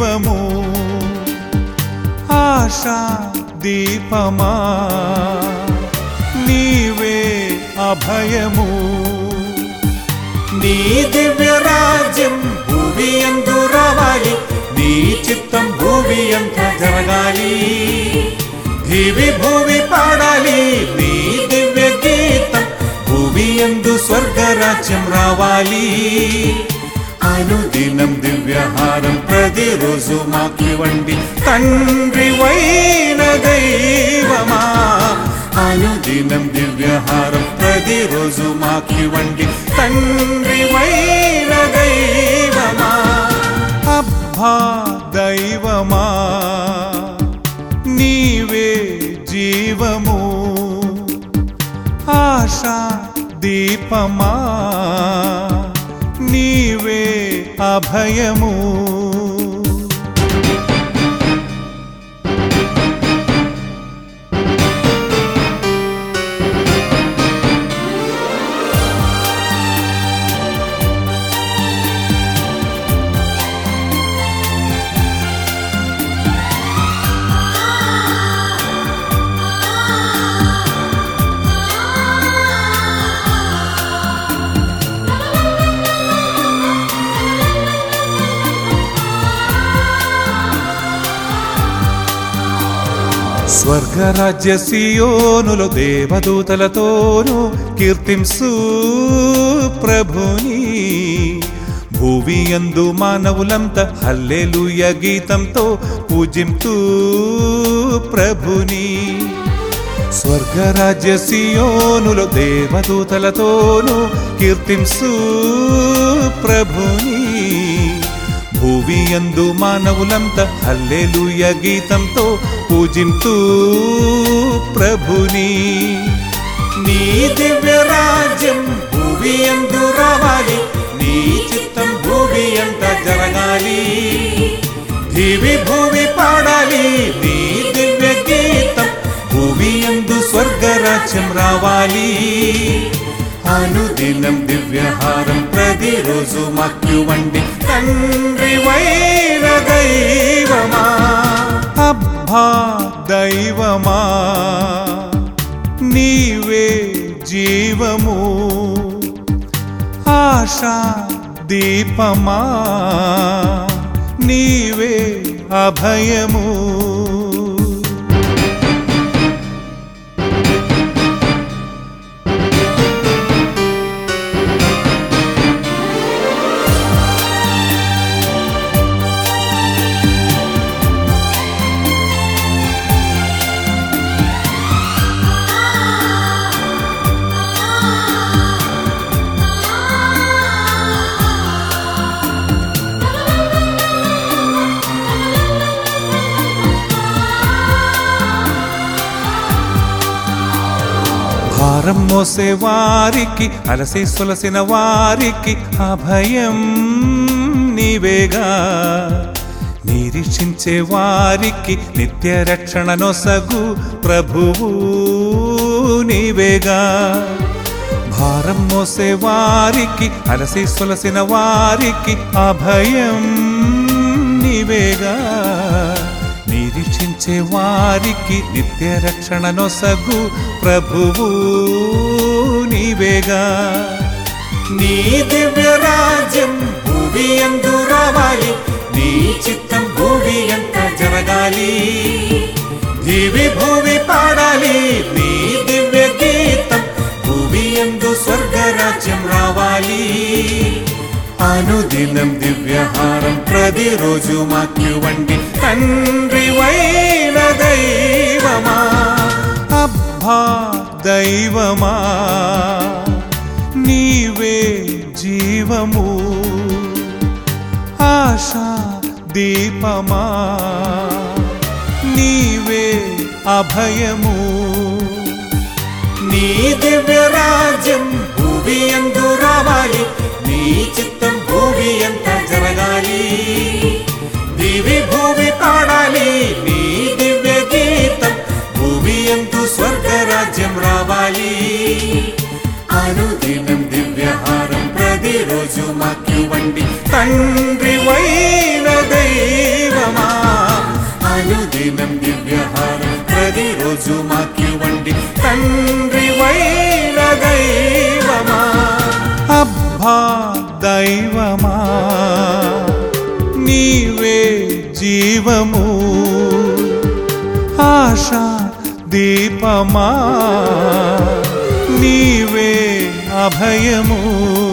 జీవము ఆశా దీపమా నీవే అభయము నీ దివ్య రాజ్యం భూమి ఎందు రావాలి నీ చిత్తం భూమి అంత జరగాలి దివి భూమి పాడాలి నీ దివ్య గీతం భూమి ఎందు స్వర్గరాజ్యం రావాలి అనుదినం దివ్యహారం ప్రతిరోజు మాకివ్వండి తండ్రి వైన దైవమా అనుదినం దివ్యహారం ప్రతిరోజు మాకివ్వండి తండ్రి వైన దైవమా అబ్బా దైవమా నీవే జీవము ఆశా దీపమా నీవే అభయము స్వర్గరాజ్య సియోనులో దేవదూతలతోనూ కీర్తింసు ప్రభుని భూవి అందు మానవులంత హల్లెలూయ గీతంతో పూజింతూ ప్రభుని స్వర్గరాజ్య సియోనులో దేవదూతలతోనూ కీర్తింసు ప్రభుని భూవి అందు మానవులంత హల్లెలూయ గీతంతో పూజింతూ ప్రభుని నీ దివ్య రాజ్యం భూమి అందు రావాలి నీ చిత్తం భూమి అంత జరగాలి దివి భూమి పాడాలి నీ దివ్య గీతం భూమి అందు స్వర్గరాజ్యం రావాలి అనుదినం దివ్యహారం ప్రతిరోజు మాక్యువండి తండ్రి వైన దైవమా అబ్బా దైవమా నీవే జీవము ఆశా దీపమా నీవే అభయము భారం మోసే వారికి అలసి సొలసిన వారికి అభయం నీవేగా నిరీక్షించే వారికి నిత్య రక్షణ నొసగు ప్రభువు నీవేగా భారం మోసే వారికి అలసి సొలసిన వారికి అభయం నీవేగా నిరీక్షించే వారికి నిత్య రక్షణ నొసగు ప్రభువు నీవేగా నీ దివ్య రాజ్యం భూమి ఎందు రావాలి నీ చిత్తం భూమి ఎంత జరగాలి దివి భూమి పాడాలి నీ దివ్య గీతం భూమి ఎందు స్వర్గరాజ్యం రావాలి అనుదినం దివ్యహారం ప్రతిరోజు మాక్యువండి తండ్రి వైన దైవమా అబ్బా దైవమా నీవే జీవము ఆశా దీపమా నీవే అభయము నీ దివ్య రాజ్యం భూమి ఎందు రావాలి నీ చిత్తం భూమి ఎంత జరగాలి దివి భూమి పాడాలి నీ దివ్య గీతం భూమి ఎందు స్వర్గరాజ్యం రావాలి అనుదినం దివ్యహారం ప్రతిరోజు మాక్యువండి తండ్రి వైన దైవమా అనుదినం దివ్యహారం ప్రతిరోజు మాకివ్వండి తండ్రి వైన దైవమా అబ్బా దైవమా నీవే జీవము ఆశా దీపమా నీవే అభయము